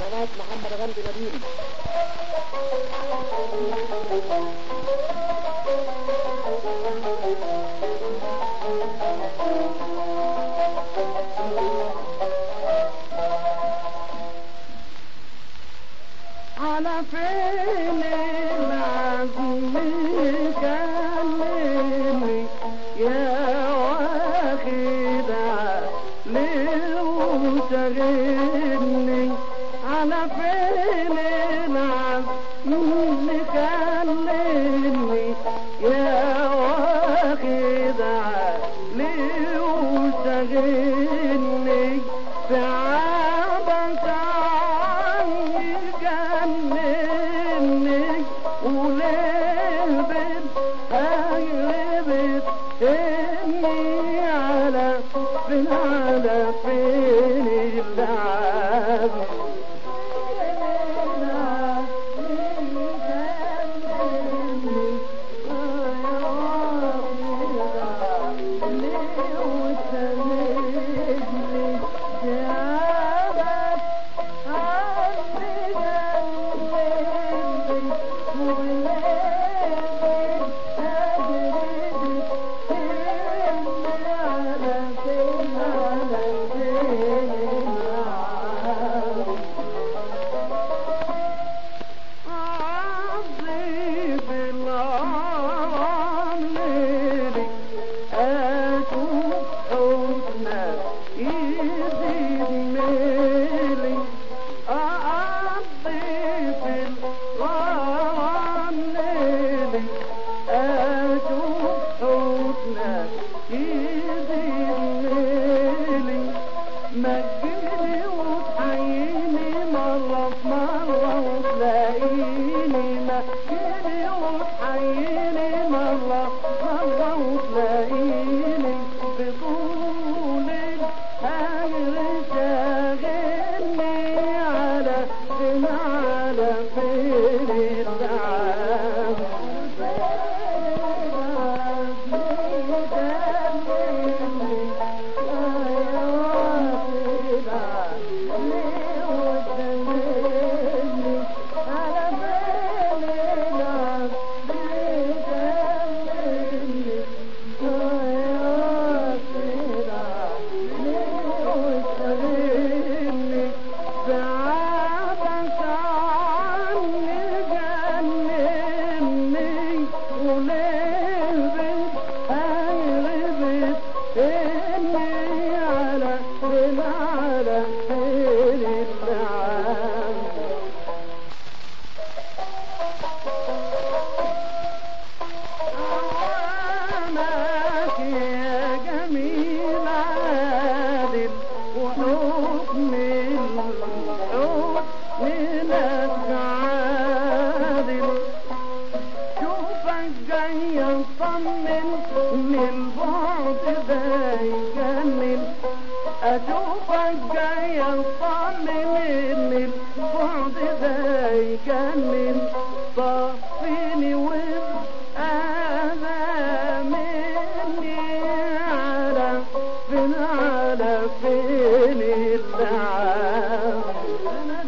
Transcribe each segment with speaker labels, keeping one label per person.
Speaker 1: قناة محمد غمدي نبيل
Speaker 2: على فين العزم كلمني يا واخد ليه وشغلني على فين العزم كلمني يا واخد ليه وشغلني تعبت عني جنني ولبت قلبت اني على فين على فين اللعب عظيم العامل أشوف حسنك يزيد ميلي أعظيم العامل أشوف حسنك يزيد ميلي مجني وتحييني مرة في مرة وتلاقيني مجني وتحييني مرة مرة وتلاقيني بطول الهجر شاغلني على فين على فين التعب بعدك عني جنني ولبت قلبت إني على فين على فين التعب أعوانك يا جميل عادل وحكم الحكم لك عادل شوفك جاي اطمن من البعد ده يجنن اشوفك جاي اطمن من البعد ده يجنن صفيني وابقى مني على فين على فين اللعب انا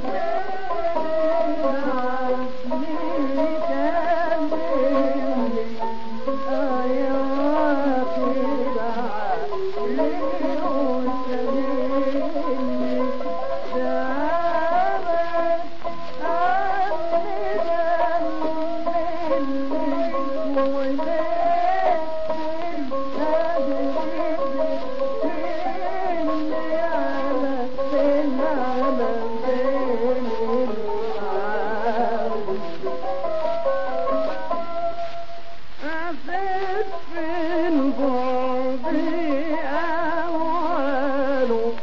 Speaker 2: أخف البعد أوله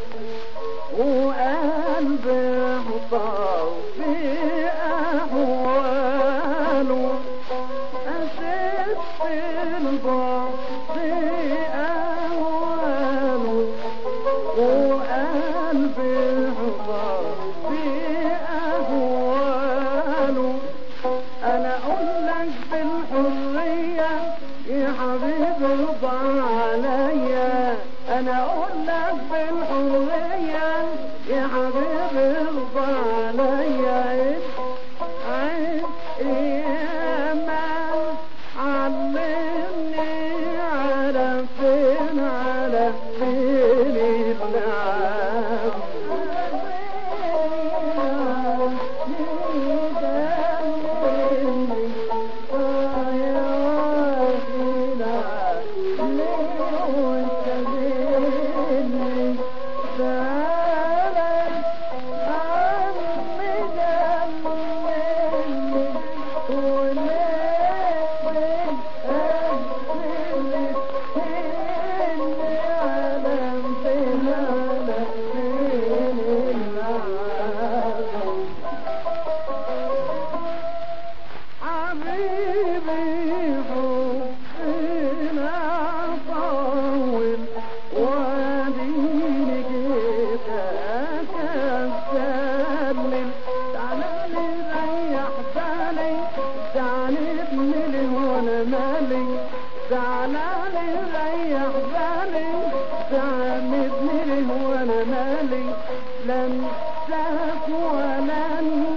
Speaker 2: وقلبي احضر في أحواله أخف البعد أوله وقلبي احضر في أحواله انا اقول لك بالحرية يا حبيبي ارضى عليا انا اقول لك بالحرية يا حبيبي ارضى عليا تعالى ريح بالي تعمدني له وانا مالي لن انساك ولا